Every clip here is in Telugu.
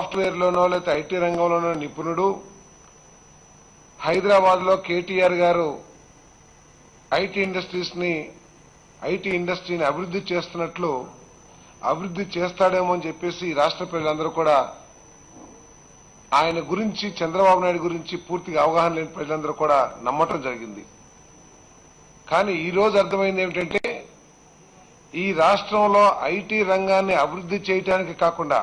సాఫ్ట్వేర్లోనో లేకపోతే ఐటీ రంగంలోనో నిపుణుడు హైదరాబాద్లో కేటీఆర్ గారు ఐటీ ఇండస్ట్రీస్ ని ఐటీ ఇండస్ట్రీని అభివృద్ధి చేస్తున్నట్లు అభివృద్ధి చేస్తాడేమో అని చెప్పేసి ఈ రాష్ట్ర ప్రజలందరూ కూడా ఆయన గురించి చంద్రబాబు నాయుడు గురించి పూర్తిగా అవగాహన లేని ప్రజలందరూ కూడా నమ్మటం జరిగింది కానీ ఈ రోజు అర్థమైంది ఏమిటంటే ఈ రాష్ట్రంలో ఐటీ రంగాన్ని అభివృద్ధి చేయటానికి కాకుండా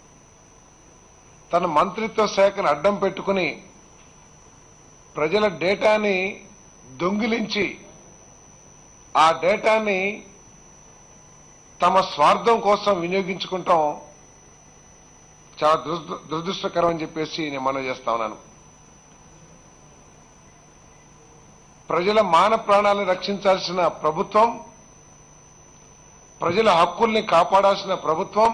తన మంత్రిత్వ శాఖను అడ్డం పెట్టుకుని ప్రజల డేటాని దొంగిలించి ఆ డేటాని తమ స్వార్థం కోసం వినియోగించుకుంటాం చాలా దురదృ- దురదృష్టకరం అని చెప్పేసి నేను మనవి చేస్తా ఉన్నాను ప్రజల మాన ప్రాణాలను రక్షించాల్సిన ప్రభుత్వం ప్రజల హక్కుల్ని కాపాడాల్సిన ప్రభుత్వం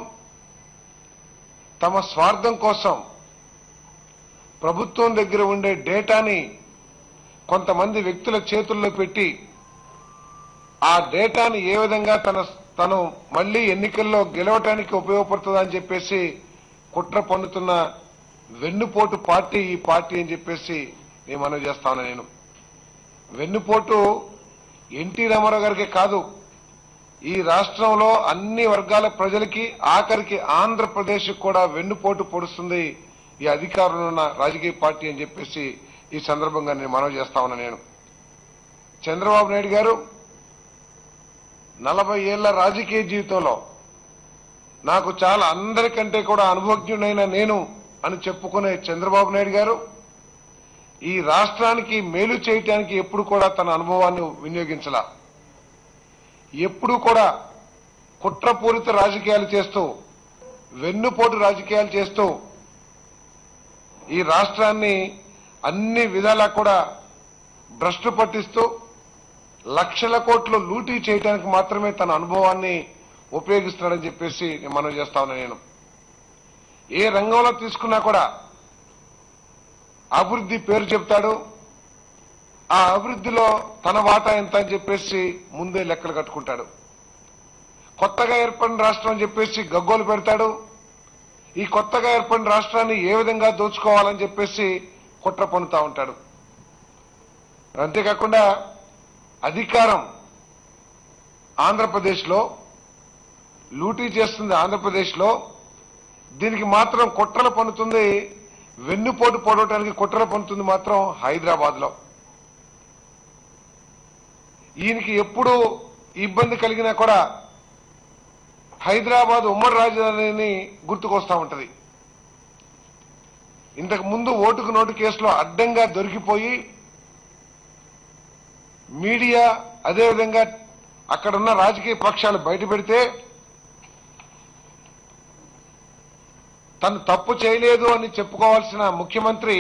తమ స్వార్థం కోసం ప్రభుత్వం దగ్గర ఉండే డేటాని కొంతమంది వ్యక్తుల చేతుల్లో పెట్టి ఆ డేటాని ఏ విధంగా తన తను మళ్లీ ఎన్నికల్లో గెలవటానికి ఉపయోగపడుతుందని చెప్పేసి కుట్ర పన్నుతున్న వెన్నుపోటు పార్టీ ఈ పార్టీ అని చెప్పేసి నేను మనవి చేస్తాను నేను వెన్నుపోటు ఎన్టీ రామారావు గారికి కాదు ఈ రాష్ట్రంలో అన్ని వర్గాల ప్రజలకి ఆఖరికి ఆంధ్రప్రదేశ్ కూడా వెన్నుపోటు పొడుస్తుంది ఈ అధికారంలో ఉన్న రాజకీయ పార్టీ అని చెప్పేసి ఈ సందర్భంగా నేను మనవి చేస్తా ఉన్నా నేను చంద్రబాబు నాయుడు గారు నలభై ఏళ్ల రాజకీయ జీవితంలో నాకు చాలా అందరికంటే కూడా అనుభవజ్ఞుడైన నేను అని చెప్పుకునే చంద్రబాబు నాయుడు గారు ఈ రాష్ట్రానికి మేలు చేయటానికి ఎప్పుడు కూడా తన అనుభవాన్ని వినియోగించలా ఎప్పుడు కూడా కుట్రపూరిత రాజకీయాలు చేస్తూ వెన్నుపోటు రాజకీయాలు చేస్తూ ఈ రాష్ట్రాన్ని అన్ని విధాలా కూడా భ్రష్టు పట్టిస్తూ లక్షల కోట్లు లూటీ చేయడానికి మాత్రమే తన అనుభవాన్ని ఉపయోగిస్తున్నాడని చెప్పేసి నేను మనవి చేస్తా ఉన్నా నేను ఏ రంగంలో తీసుకున్నా కూడా అభివృద్ధి పేరు చెప్తాడు ఆ అభివృద్ధిలో తన వాటా ఎంత అని చెప్పేసి ముందే లెక్కలు కట్టుకుంటాడు కొత్తగా ఏర్పడిన రాష్ట్రం అని చెప్పేసి గగ్గోలు పెడతాడు ఈ కొత్తగా ఏర్పడిన రాష్ట్రాన్ని ఏ విధంగా దోచుకోవాలని చెప్పేసి కుట్ర పన్నుతా ఉంటాడు అంతేకాకుండా అధికారం ఆంధ్రప్రదేశ్లో లూటీ చేస్తుంది ఆంధ్రప్రదేశ్లో దీనికి మాత్రం కుట్రలు పన్నుతుంది వెన్నుపోటు పొడవటానికి కుట్రలు పన్నుతుంది మాత్రం హైదరాబాద్లో ఈయనకి ఎప్పుడు ఇబ్బంది కలిగినా కూడా హైదరాబాద్ ఉమ్మడి రాజధానిని గుర్తుకొస్తా ఉంటది ఇంతకు ముందు ఓటుకు నోటు కేసులో అడ్డంగా దొరికిపోయి మీడియా అదేవిధంగా అక్కడున్న రాజకీయ పక్షాలు బయట పెడితే తను తప్పు చేయలేదు అని చెప్పుకోవాల్సిన ముఖ్యమంత్రి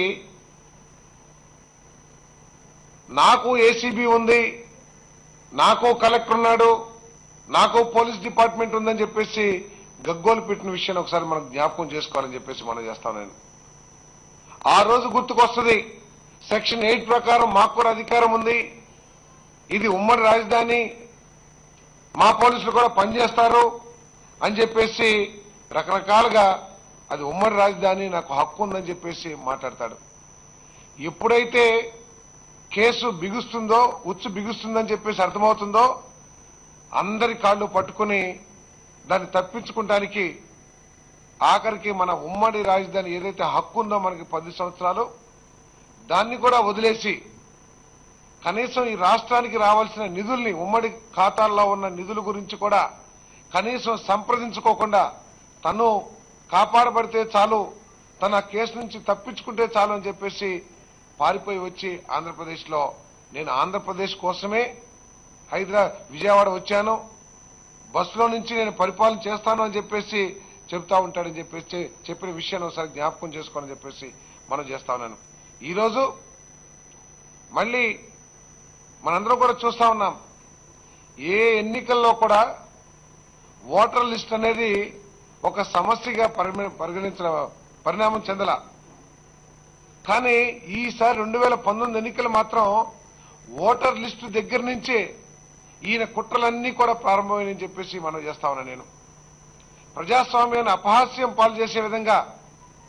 నాకు ఏసీబీ ఉంది నాకు కలెక్టర్ ఉన్నాడు నాకు పోలీస్ డిపార్ట్మెంట్ ఉందని చెప్పేసి గగ్గోలు పెట్టిన విషయాన్ని ఒకసారి మనం జ్ఞాపకం చేసుకోవాలని చెప్పేసి మనం చేస్తాను నేను ఆ రోజు గుర్తుకొస్తుంది సెక్షన్ ఎయిట్ ప్రకారం మాకు కూడా అధికారం ఉంది ఇది ఉమ్మడి రాజధాని మా పోలీసులు కూడా పనిచేస్తారు అని చెప్పేసి రకరకాలుగా అది ఉమ్మడి రాజధాని నాకు హక్కు ఉందని చెప్పేసి మాట్లాడతాడు ఎప్పుడైతే కేసు బిగుస్తుందో ఉచ్చు బిగుస్తుందని చెప్పేసి అర్థమవుతుందో అందరి కాళ్ళు పట్టుకుని దాన్ని తప్పించుకుంటానికి ఆఖరికి మన ఉమ్మడి రాజధాని ఏదైతే హక్కు ఉందో మనకి పది సంవత్సరాలు దాన్ని కూడా వదిలేసి కనీసం ఈ రాష్ట్రానికి రావాల్సిన నిధుల్ని ఉమ్మడి ఖాతాల్లో ఉన్న నిధుల గురించి కూడా కనీసం సంప్రదించుకోకుండా తను కాపాడబడితే చాలు తన కేసు నుంచి తప్పించుకుంటే చాలు అని చెప్పేసి పారిపోయి వచ్చి ఆంధ్రప్రదేశ్లో నేను ఆంధ్రప్రదేశ్ కోసమే హైదరా విజయవాడ వచ్చాను బస్సులో నుంచి నేను పరిపాలన చేస్తాను అని చెప్పేసి చెప్తా ఉంటాడని చెప్పేసి చెప్పిన విషయాన్ని ఒకసారి జ్ఞాపకం చేసుకోవాలని చెప్పేసి మనం చేస్తా ఉన్నాను ఈరోజు మళ్ళీ మనందరం కూడా చూస్తా ఉన్నాం ఏ ఎన్నికల్లో కూడా ఓటర్ లిస్ట్ అనేది ఒక సమస్యగా పరిమ- పరిగణించిన పరిణామం చెందల కానీ ఈసారి రెండు వేల పంతొమ్మిది ఎన్నికలు మాత్రం ఓటర్ లిస్టు దగ్గర నుంచే ఈయన కుట్రలన్నీ కూడా ప్రారంభమైనని చెప్పేసి మనం చేస్తా ఉన్నా నేను ప్రజాస్వామ్యాన్ని అపహాస్యం పాలు చేసే విధంగా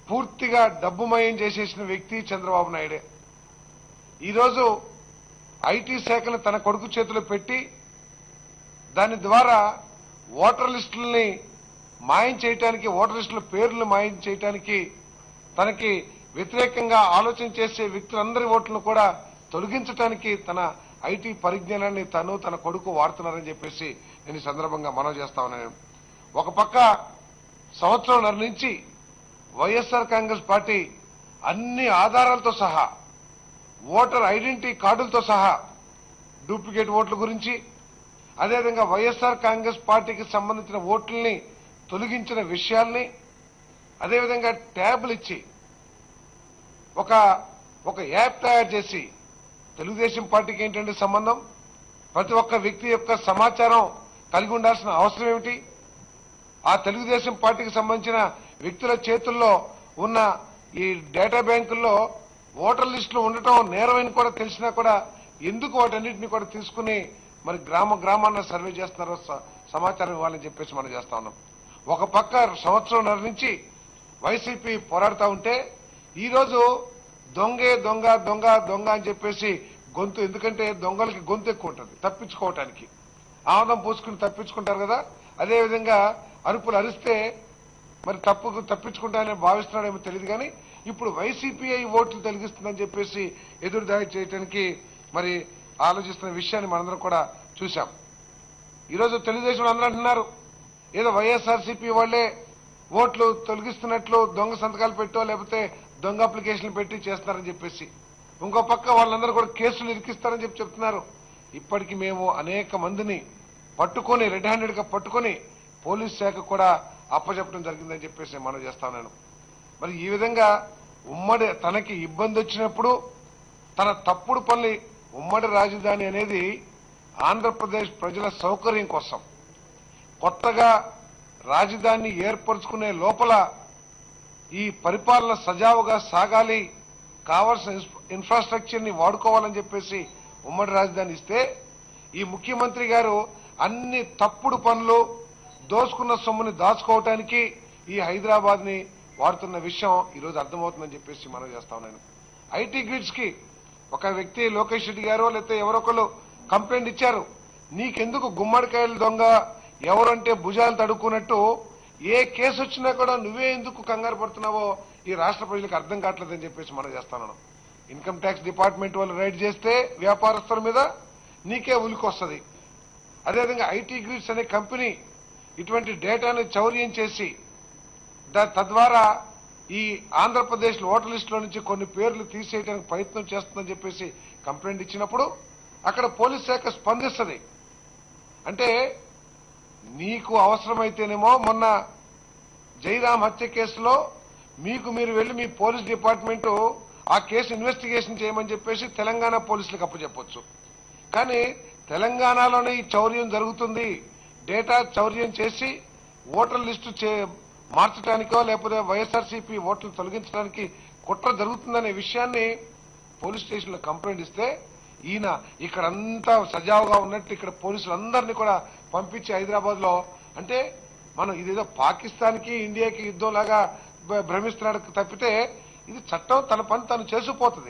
పూర్తిగా డబ్బుమయం చేసేసిన వ్యక్తి చంద్రబాబు నాయుడే ఈరోజు ఐటీ శాఖను తన కొడుకు చేతిలో పెట్టి దాని ద్వారా ఓటర్ లిస్టుల్ని మాయం చేయటానికి ఓటర్ లిస్టుల పేర్లు మాయం చేయటానికి తనకి వ్యతిరేకంగా ఆలోచన చేసే వ్యక్తులందరి ఓట్లను కూడా తొలగించడానికి తన ఐటీ పరిజ్ఞానాన్ని తను తన కొడుకు వాడుతున్నారని చెప్పేసి నేను ఈ సందర్భంగా మనవి చేస్తా ఉన్నాను ఒక పక్క సంవత్సరంన్నర నుంచి వైఎస్ఆర్ కాంగ్రెస్ పార్టీ అన్ని ఆధారాలతో సహా ఓటర్ ఐడెంటిటీ కార్డులతో సహా డూప్లికేట్ ఓట్ల గురించి అదేవిధంగా వైఎస్ఆర్ కాంగ్రెస్ పార్టీకి సంబంధించిన ఓట్లని తొలగించిన విషయాల్ని అదేవిధంగా ట్యాబ్లు ఇచ్చి ఒక ఒక యాప్ తయారు చేసి తెలుగుదేశం పార్టీకి ఏంటంటే సంబంధం ప్రతి ఒక్క వ్యక్తి యొక్క సమాచారం కలిగి ఉండాల్సిన అవసరం ఏమిటి ఆ తెలుగుదేశం పార్టీకి సంబంధించిన వ్యక్తుల చేతుల్లో ఉన్న ఈ డేటా బ్యాంకుల్లో ఓటర్ లిస్టులు ఉండటం నేరమని కూడా తెలిసినా కూడా ఎందుకు వాటన్నిటిని కూడా తీసుకుని మరి గ్రామ గ్రామాన్న సర్వే చేస్తున్నారో స- సమాచారం ఇవ్వాలని చెప్పేసి మనం చేస్తా ఉన్నాం ఒక పక్క సంవత్సరంన్నర నుంచి వైసీపీ పోరాడుతూ ఉంటే ఈరోజు దొంగే దొంగ దొంగ దొంగ అని చెప్పేసి గొంతు ఎందుకంటే దొంగలకి గొంతు ఎక్కువ ఉంటుంది తప్పించుకోవటానికి ఆమదం పూసుకుని తప్పించుకుంటారు కదా అదేవిధంగా అరుపులు అరిస్తే మరి తప్పుకు తప్పించుకుంటానని భావిస్తున్నాడేమో తెలియదు కానీ ఇప్పుడు వైసీపీఐ ఓట్లు తొలగిస్తుందని చెప్పేసి ఎదురుదాడి చేయడానికి మరి ఆలోచిస్తున్న విషయాన్ని మనందరం కూడా చూశాం ఈరోజు తెలుగుదేశం అందరూ అంటున్నారు ఏదో వైఎస్ఆర్సీపీ వాళ్ళే ఓట్లు తొలగిస్తున్నట్లు దొంగ సంతకాలు పెట్టో లేకపోతే దొంగ అప్లికేషన్లు పెట్టి చేస్తున్నారని చెప్పేసి ఇంకో పక్క వాళ్ళందరూ కూడా కేసులు ఇరికిస్తారని చెప్పి చెప్తున్నారు ఇప్పటికి మేము అనేక మందిని పట్టుకొని రెడ్ హ్యాండెడ్ గా పట్టుకొని పోలీస్ శాఖ కూడా అప్పచెప్పడం జరిగిందని చెప్పేసి మనం చేస్తా ఉన్నాను మరి ఈ విధంగా ఉమ్మడి తనకి ఇబ్బంది వచ్చినప్పుడు తన తప్పుడు పనులు ఉమ్మడి రాజధాని అనేది ఆంధ్రప్రదేశ్ ప్రజల సౌకర్యం కోసం కొత్తగా రాజధాని ఏర్పరచుకునే లోపల ఈ పరిపాలన సజావుగా సాగాలి కావాల్సిన ఇన్స్- ఇన్ఫ్రాస్ట్రక్చర్ ని వాడుకోవాలని చెప్పేసి ఉమ్మడి రాజధాని ఇస్తే ఈ ముఖ్యమంత్రి గారు అన్ని తప్పుడు పనులు దోసుకున్న సొమ్ముని దాచుకోవటానికి ఈ హైదరాబాద్ ని వాడుతున్న విషయం ఈరోజు అర్థమవుతుందని చెప్పేసి మనం చేస్తా ఉన్నాను ఐటీ గ్రిడ్స్ కి ఒక వ్యక్తి లోకేష్ రెడ్డి గారు లేకపోతే ఎవరొకరు కంప్లైంట్ ఇచ్చారు నీకెందుకు గుమ్మడికాయలు దొంగ ఎవరంటే భుజాలు తడుక్కున్నట్టు ఏ కేసు వచ్చినా కూడా నువ్వే ఎందుకు కంగారు పడుతున్నావో ఈ రాష్ట్ర ప్రజలకు అర్థం కావట్లేదని చెప్పేసి మనం చేస్తాను ఇన్కమ్ ట్యాక్స్ డిపార్ట్మెంట్ వాళ్ళు రైడ్ చేస్తే వ్యాపారస్తుల మీద నీకే ఉలికొస్తుంది అదేవిధంగా ఐటీ గ్రిడ్స్ అనే కంపెనీ ఇటువంటి డేటాను చౌర్యం చేసి దా- తద్వారా ఈ ఆంధ్రప్రదేశ్ ఓటర్ లిస్టులో నుంచి కొన్ని పేర్లు తీసేయడానికి ప్రయత్నం చేస్తుందని చెప్పేసి కంప్లైంట్ ఇచ్చినప్పుడు అక్కడ పోలీస్ శాఖ స్పందిస్తుంది అంటే నీకు అవసరమైతేనేమో మొన్న జైరాం హత్య కేసులో మీకు మీరు వెళ్లి మీ పోలీస్ డిపార్ట్మెంట్ ఆ కేసు ఇన్వెస్టిగేషన్ చేయమని చెప్పేసి తెలంగాణ పోలీసులకు అప్పచెప్పొచ్చు కానీ తెలంగాణలోనే ఈ చౌర్యం జరుగుతుంది డేటా చౌర్యం చేసి ఓటర్ లిస్టు చే- మార్చడానికో లేకపోతే వైఎస్ఆర్సీపీ ఓట్లు తొలగించడానికి కుట్ర జరుగుతుందనే విషయాన్ని పోలీస్ స్టేషన్ లో కంప్లైంట్ ఇస్తే ఈయన ఇక్కడంతా సజావుగా ఉన్నట్టు ఇక్కడ పోలీసులందరినీ కూడా పంపించి హైదరాబాద్ లో అంటే మనం ఇదేదో పాకిస్తాన్ కి ఇండియాకి యుద్ధం లాగా భ- భ్రమిస్తున్నాడు తప్పితే ఇది చట్టం తన పని తను చేసుకుపోతుంది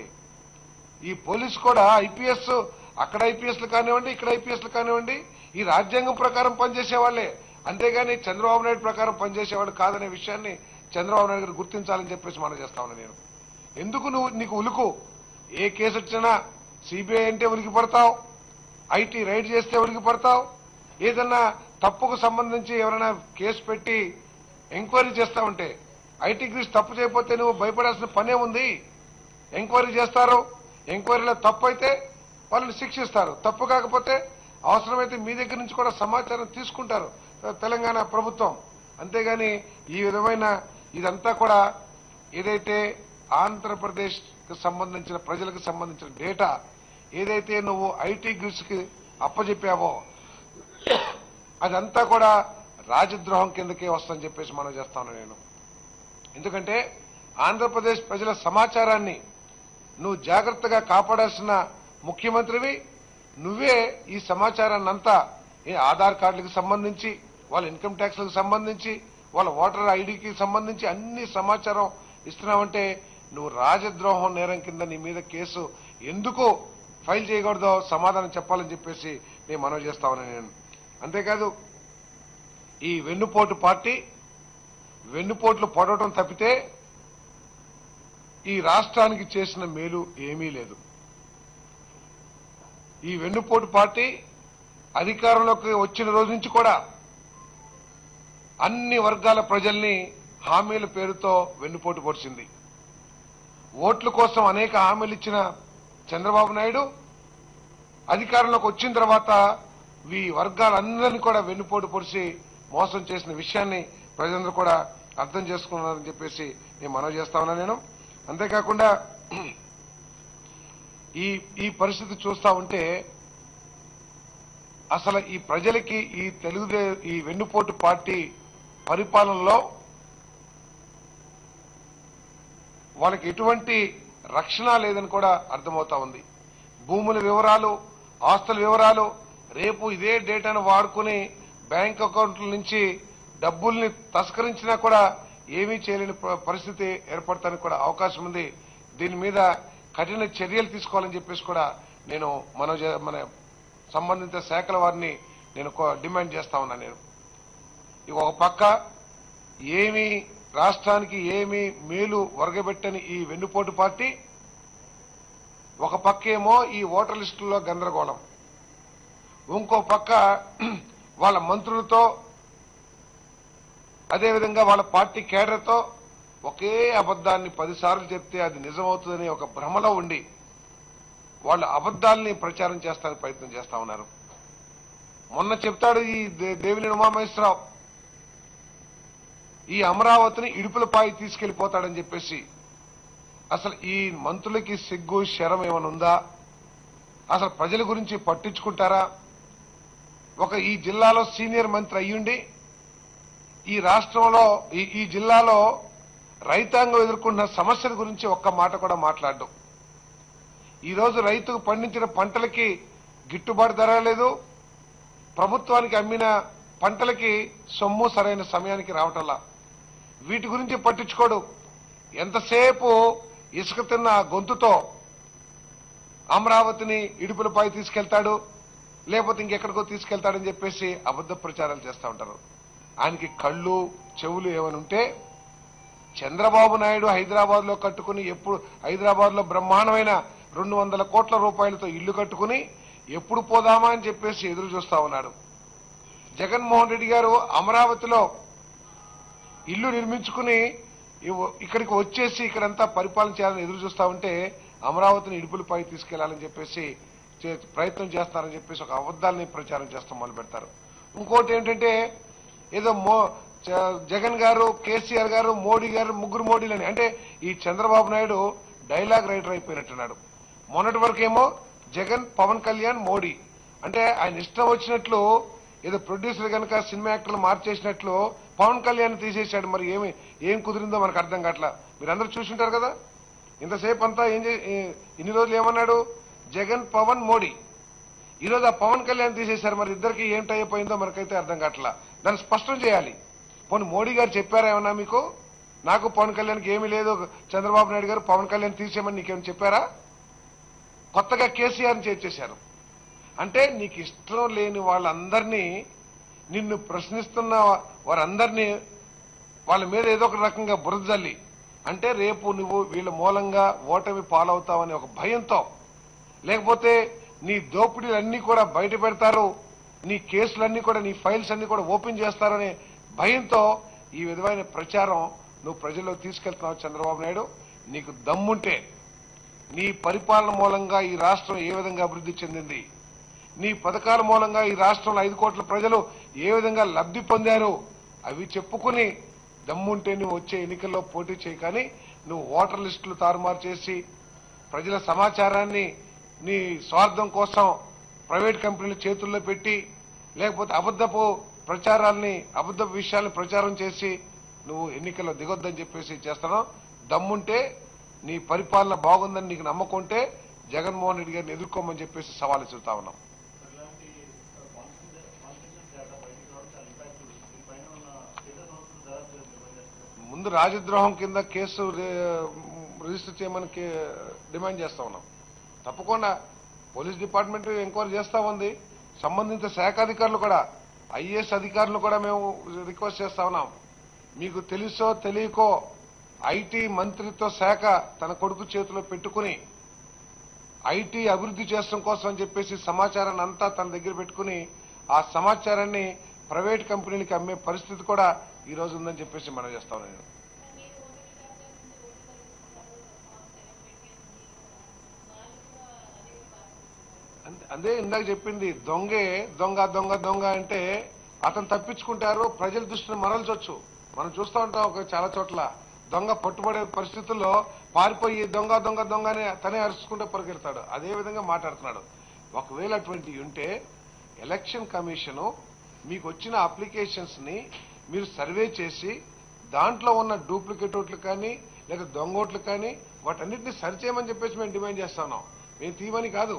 ఈ పోలీసు కూడా ఐపీఎస్ అక్కడ ఐపీఎస్లు కానివ్వండి ఇక్కడ ఐపీఎస్లు కానివ్వండి ఈ రాజ్యాంగం ప్రకారం పనిచేసే వాళ్ళే అంతేగాని చంద్రబాబు నాయుడు ప్రకారం పనిచేసేవాడు కాదనే విషయాన్ని చంద్రబాబు నాయుడు గారు గుర్తించాలని చెప్పేసి మనం చేస్తా ఉన్నా నేను ఎందుకు నువ్వు నీకు ఉలుకు ఏ కేసు వచ్చినా సిబిఐ అంటే ఉలికి పడతావు ఐటీ రైడ్ చేస్తే ఉలికి పడతావు ఏదన్నా తప్పుకు సంబంధించి ఎవరైనా కేసు పెట్టి ఎంక్వైరీ చేస్తా ఉంటే ఐటీ గ్రీస్ తప్పు చేయకపోతే నువ్వు భయపడాల్సిన పనే ఉంది ఎంక్వైరీ చేస్తారు ఎంక్వైరీలో తప్పు అయితే వాళ్ళని శిక్షిస్తారు తప్పు కాకపోతే అవసరమైతే మీ దగ్గర నుంచి కూడా సమాచారం తీసుకుంటారు తెలంగాణ ప్రభుత్వం అంతేగాని ఈ విధమైన ఇదంతా కూడా ఏదైతే ఆంధ్రప్రదేశ్ కు సంబంధించిన ప్రజలకు సంబంధించిన డేటా ఏదైతే నువ్వు ఐటీ గ్రిడ్స్ కి అప్పజెప్పావో అదంతా కూడా రాజద్రోహం కిందకే వస్తుందని చెప్పేసి మనం చేస్తాను నేను ఎందుకంటే ఆంధ్రప్రదేశ్ ప్రజల సమాచారాన్ని నువ్వు జాగ్రత్తగా కాపాడాల్సిన ముఖ్యమంత్రివి నువ్వే ఈ సమాచారాన్ని అంతా ఏ ఆధార్ కార్డులకు సంబంధించి వాళ్ళ ఇన్కమ్ ట్యాక్స్లకు సంబంధించి వాళ్ళ ఓటర్ ఐడికి సంబంధించి అన్ని సమాచారం ఇస్తున్నావంటే నువ్వు రాజద్రోహం నేరం కింద నీ మీద కేసు ఎందుకు ఫైల్ చేయకూడదో సమాధానం చెప్పాలని చెప్పేసి నేను మనవి చేస్తామని నేను అంతేకాదు ఈ వెన్నుపోటు పార్టీ వెన్నుపోట్లు పొడవటం తప్పితే ఈ రాష్ట్రానికి చేసిన మేలు ఏమీ లేదు ఈ వెన్నుపోటు పార్టీ అధికారంలోకి వచ్చిన రోజు నుంచి కూడా అన్ని వర్గాల ప్రజల్ని హామీల పేరుతో వెన్నుపోటు పొడిచింది ఓట్ల కోసం అనేక హామీలు ఇచ్చిన చంద్రబాబు నాయుడు అధికారంలోకి వచ్చిన తర్వాత ఈ వర్గాలందరినీ కూడా వెన్నుపోటు పొడిచి మోసం చేసిన విషయాన్ని ప్రజలందరూ కూడా అర్థం చేసుకున్నారని చెప్పేసి నేను మనవి చేస్తా ఉన్నా నేను అంతేకాకుండా ఈ ఈ పరిస్థితి చూస్తా ఉంటే అసలు ఈ ప్రజలకి ఈ తెలుగుదే ఈ వెన్నుపోటు పార్టీ పరిపాలనలో వాళ్ళకి ఎటువంటి రక్షణ లేదని కూడా అర్థమవుతా ఉంది భూముల వివరాలు ఆస్తుల వివరాలు రేపు ఇదే డేటాను వాడుకుని బ్యాంక్ అకౌంట్ల నుంచి డబ్బుల్ని తస్కరించినా కూడా ఏమీ చేయలేని ప- పరిస్థితి ఏర్పడటానికి కూడా అవకాశం ఉంది దీని మీద కఠిన చర్యలు తీసుకోవాలని చెప్పేసి కూడా నేను మన మన సంబంధిత శాఖల వారిని నేను కో- డిమాండ్ చేస్తా ఉన్నా నేను ఇక ఒక పక్క ఏమి రాష్ట్రానికి ఏమి మేలు ఒరగబెట్టని ఈ వెన్నుపోటు పార్టీ ఒక పక్కేమో ఈ ఓటర్ లిస్టుల్లో గందరగోళం ఇంకో పక్క వాళ్ళ మంత్రులతో అదేవిధంగా వాళ్ళ పార్టీ కేడర్తో ఒకే అబద్ధాన్ని పదిసార్లు చెప్తే అది నిజమవుతుందని ఒక భ్రమలో ఉండి వాళ్ళ అబద్ధాల్ని ప్రచారం చేస్తానికి ప్రయత్నం చేస్తా ఉన్నారు మొన్న చెప్తాడు ఈ దే- దేవినేని ఉమామహేశ్వరరావు ఈ అమరావతిని ఇడుపులపాయి తీసుకెళ్లిపోతాడని చెప్పేసి అసలు ఈ మంత్రులకి సిగ్గు శరం ఏమైనా ఉందా అసలు ప్రజల గురించి పట్టించుకుంటారా ఒక ఈ జిల్లాలో సీనియర్ మంత్రి అయ్యుండి ఈ రాష్ట్రంలో ఈ ఈ జిల్లాలో రైతాంగం ఎదుర్కొంటున్న సమస్యల గురించి ఒక్క మాట కూడా మాట్లాడడం ఈ రోజు రైతుకు పండించిన పంటలకి గిట్టుబాటు ధర లేదు ప్రభుత్వానికి అమ్మిన పంటలకి సొమ్ము సరైన సమయానికి రావటంలా వీటి గురించి పట్టించుకోడు ఎంతసేపు ఇసుక తిన్న గొంతుతో అమరావతిని ఇడుపులపై తీసుకెళ్తాడు లేకపోతే ఇంకెక్కడికో తీసుకెళ్తాడని చెప్పేసి అబద్ధ ప్రచారాలు చేస్తూ ఉంటారు ఆయనకి కళ్ళు చెవులు ఏమైనా ఉంటే చంద్రబాబు నాయుడు హైదరాబాద్ లో కట్టుకుని ఎప్పుడు హైదరాబాద్ లో బ్రహ్మాండమైన రెండు వందల కోట్ల రూపాయలతో ఇల్లు కట్టుకుని ఎప్పుడు పోదామా అని చెప్పేసి ఎదురు చూస్తా ఉన్నాడు జగన్మోహన్ రెడ్డి గారు అమరావతిలో ఇల్లు నిర్మించుకుని ఇవ్- ఇక్కడికి వచ్చేసి ఇక్కడంతా పరిపాలన చేయాలని ఎదురు చూస్తా ఉంటే అమరావతిని ఇడుపులపై తీసుకెళ్లాలని చెప్పేసి చే- ప్రయత్నం చేస్తారని చెప్పేసి ఒక అబద్ధాలని ప్రచారం చేస్తాం మొదలు పెడతారు ఇంకోటి ఏంటంటే ఏదో మో జ- జగన్ గారు కేసీఆర్ గారు మోడీ గారు ముగ్గురు మోడీలని అంటే ఈ చంద్రబాబు నాయుడు డైలాగ్ రైటర్ అయిపోయినట్టున్నాడు మొన్నటి వరకేమో జగన్ పవన్ కళ్యాణ్ మోడీ అంటే ఆయన ఇష్టం వచ్చినట్లు ఏదో ప్రొడ్యూసర్ కనుక సినిమా యాక్టర్లు మార్చేసినట్లు పవన్ కళ్యాణ్ తీసేశాడు మరి ఏమి ఏం కుదిరిందో మనకు అర్థం కావట్లా మీరందరూ చూసుంటారు కదా ఇంతసేపు అంతా ఏం చే- ఏ- ఇన్ని రోజులు ఏమన్నాడు జగన్ పవన్ మోడీ ఈ రోజు ఆ పవన్ కళ్యాణ్ తీసేశారు మరి ఇద్దరికి ఏంటి అయిపోయిందో మనకైతే అర్థం కావట్లా దాన్ని స్పష్టం చేయాలి పోనీ మోడీ గారు చెప్పారా ఏమన్నా మీకు నాకు పవన్ కళ్యాణ్కి ఏమీ లేదు చంద్రబాబు నాయుడు గారు పవన్ కళ్యాణ్ తీసేయమని నీకేమైనా చెప్పారా కొత్తగా కేసీఆర్ చేర్చేశారు అంటే నీకు ఇష్టం లేని వాళ్ళందరినీ నిన్ను ప్రశ్నిస్తున్న వారందరినీ వాళ్ళ మీద ఏదో ఒక రకంగా బురద జల్లి అంటే రేపు నువ్వు వీళ్ళ మూలంగా ఓటమి పాలవుతావనే ఒక భయంతో లేకపోతే నీ దోపిడీలన్నీ కూడా బయట పెడతారు నీ కేసులన్నీ కూడా నీ ఫైల్స్ అన్ని కూడా ఓపెన్ చేస్తారనే భయంతో ఈ విధమైన ప్రచారం నువ్వు ప్రజల్లోకి తీసుకెళ్తున్నావు చంద్రబాబు నాయుడు నీకు దమ్ముంటే నీ పరిపాలన మూలంగా ఈ రాష్ట్రం ఏ విధంగా అభివృద్ధి చెందింది నీ పథకాల మూలంగా ఈ రాష్ట్రంలో ఐదు కోట్ల ప్రజలు ఏ విధంగా లబ్ధి పొందారు అవి చెప్పుకుని దమ్ముంటే నువ్వు వచ్చే ఎన్నికల్లో పోటీ చేయి కానీ నువ్వు ఓటర్ లిస్టులు తారుమారు చేసి ప్రజల సమాచారాన్ని నీ స్వార్థం కోసం ప్రైవేట్ కంపెనీల చేతుల్లో పెట్టి లేకపోతే అబద్ధపు ప్రచారాల్ని అబద్ధపు విషయాల్ని ప్రచారం చేసి నువ్వు ఎన్నికల్లో దిగొద్దని చెప్పేసి చేస్తాను దమ్ముంటే నీ పరిపాలన బాగుందని నీకు నమ్మకం ఉంటే జగన్మోహన్ రెడ్డి గారిని ఎదుర్కోమని చెప్పేసి సవాల్ ఇస్తుతా ఉన్నాం ఇలాంటి కాన్స్టిట్యూషన్ కాన్స్టిట్యూషన్ డేటా బయటికి రావడం చాలా ఇంపాక్ట్ ఉంటుంది దీనిపైన ఉన్న కేంద్ర సంస్థలు దాదాపు నిర్వహిస్తారు ముందు రాజద్రోహం కింద కేసు రి- రిజిస్టర్ చేయమని కే- డిమాండ్ చేస్తా ఉన్నాం తప్పకుండా పోలీస్ డిపార్ట్మెంట్ ఎంక్వైరీ చేస్తా ఉంది సంబంధిత శాఖ అధికారులు కూడా ఐఏఎస్ అధికారులు కూడా మేము రిక్వెస్ట్ చేస్తా ఉన్నాం మీకు తెలుసో తెలియకో ఐటీ మంత్రిత్వ శాఖ తన కొడుకు చేతిలో పెట్టుకుని ఐటీ అభివృద్ధి చేయడం కోసం అని చెప్పేసి సమాచారాన్ని అంతా తన దగ్గర పెట్టుకుని ఆ సమాచారాన్ని ప్రైవేట్ కంపెనీలకి అమ్మే పరిస్థితి కూడా ఈ రోజు ఉందని చెప్పేసి మనం చేస్తాం నేను అంతే- అదే ఇందాక చెప్పింది దొంగే దొంగ దొంగ దొంగ అంటే అతను తప్పించుకుంటారు ప్రజల దృష్టిని మరల్చొచ్చు మనం చూస్తూ ఉంటాం ఒక చాలా చోట్ల దొంగ పట్టుబడే పరిస్థితుల్లో పారిపోయి దొంగ దొంగ దొంగ అని తనే అరుచుకుంటూ పరిగెడతాడు అదే విధంగా మాట్లాడుతున్నాడు ఒకవేళ అటువంటి ఉంటే ఎలక్షన్ కమిషను మీకు వచ్చిన అప్లికేషన్స్ ని మీరు సర్వే చేసి దాంట్లో ఉన్న డూప్లికేట్ ఓట్లు కానీ లేదా దొంగ ఓట్లు కానీ వాటన్నిటిని సరిచేయమని చెప్పేసి మేము డిమాండ్ చేస్తున్నాం మేము తీయమని కాదు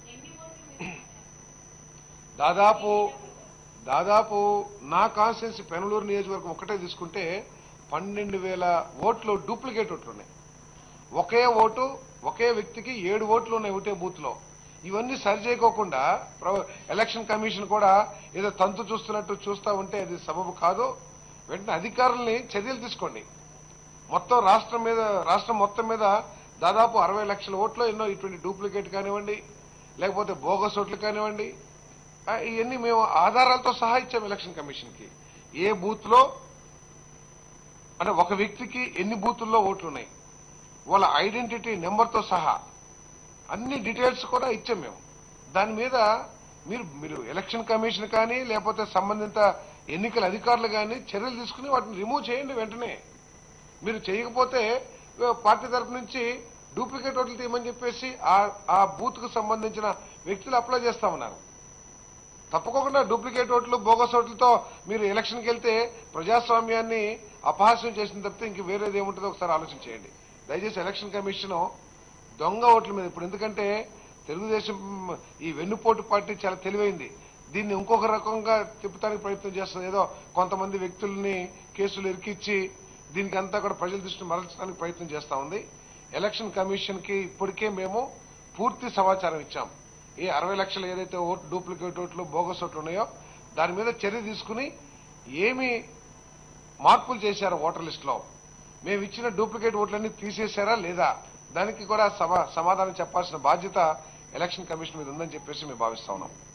దాదాపు దాదాపు నా కాన్స్టిట్యున్సీ పెనలూరు నియోజకవర్గం ఒకటే తీసుకుంటే పన్నెండు వేల ఓట్లు డూప్లికేట్ ఓట్లు ఉన్నాయి ఒకే ఓటు ఒకే వ్యక్తికి ఏడు ఓట్లు ఉన్నాయి ఒకటే బూత్ లో ఇవన్నీ సరి చేయకోకుండా ప్ర- ఎలక్షన్ కమిషన్ కూడా ఏదో తంతు చూస్తున్నట్టు చూస్తా ఉంటే అది సబబు కాదు వెంటనే అధికారుల్ని చర్యలు తీసుకోండి మొత్తం రాష్ట్రం మీద రాష్ట్రం మొత్తం మీద దాదాపు అరవై లక్షల ఓట్లు ఎన్నో ఇటువంటి డూప్లికేట్ కానివ్వండి లేకపోతే బోగస్ ఓట్లు కానివ్వండి ఆ, ఇవన్నీ మేము ఆధారాలతో సహా ఇచ్చాం ఎలక్షన్ కమిషన్ కి ఏ బూత్ లో అంటే ఒక వ్యక్తికి ఎన్ని బూతుల్లో ఓట్లు ఉన్నాయి వాళ్ళ ఐడెంటిటీ నెంబర్తో సహా అన్ని డీటెయిల్స్ కూడా ఇచ్చాం మేము దాని మీద మీరు మీరు ఎలక్షన్ కమిషన్ కానీ లేకపోతే సంబంధిత ఎన్నికల అధికారులు కానీ చర్యలు తీసుకుని వాటిని రిమూవ్ చేయండి వెంటనే మీరు చేయకపోతే ఆ, పార్టీ తరపు నుంచి డూప్లికేట్ ఓట్లు తీయమని చెప్పేసి ఆ- ఆ బూత్ కు సంబంధించిన వ్యక్తులు అప్లై చేస్తామన్నారు తప్పకుండా డూప్లికేట్ ఓట్లు బోగస్ ఓట్లతో మీరు ఎలక్షన్కి వెళ్తే ప్రజాస్వామ్యాన్ని అపహాస్యం చేసిన తప్పితే ఇంక వేరేది ఏముంటుందో ఒకసారి ఆలోచన చేయండి దయచేసి ఎలక్షన్ కమిషన్ దొంగ ఓట్ల మీద ఇప్పుడు ఎందుకంటే తెలుగుదేశం ఈ వెన్నుపోటు పార్టీ చాలా తెలివైంది దీన్ని ఇంకొక రకంగా తిప్పడానికి ప్రయత్నం చేస్తుంది ఏదో కొంతమంది వ్యక్తుల్ని కేసులు ఇరికిచ్చి దీనికి అంతా కూడా ప్రజల దృష్టిని మరల్చడానికి ప్రయత్నం చేస్తా ఉంది ఎలక్షన్ కమిషన్ కి ఇప్పటికే మేము పూర్తి సమాచారం ఇచ్చాం ఈ అరవై లక్షలు ఏదైతే ఓట్ డూప్లికేట్ ఓట్లు బోగస్ ఓట్లు ఉన్నాయో దాని మీద చర్య తీసుకుని ఏమి మార్పులు చేశారు ఓటర్ లిస్ట్ లో మేము ఇచ్చిన డూప్లికేట్ ఓట్లన్నీ తీసేశారా లేదా దానికి కూడా సమా- సమాధానం చెప్పాల్సిన బాధ్యత ఎలక్షన్ కమిషన్ మీద ఉందని చెప్పేసి మేము భావిస్తా ఉన్నాం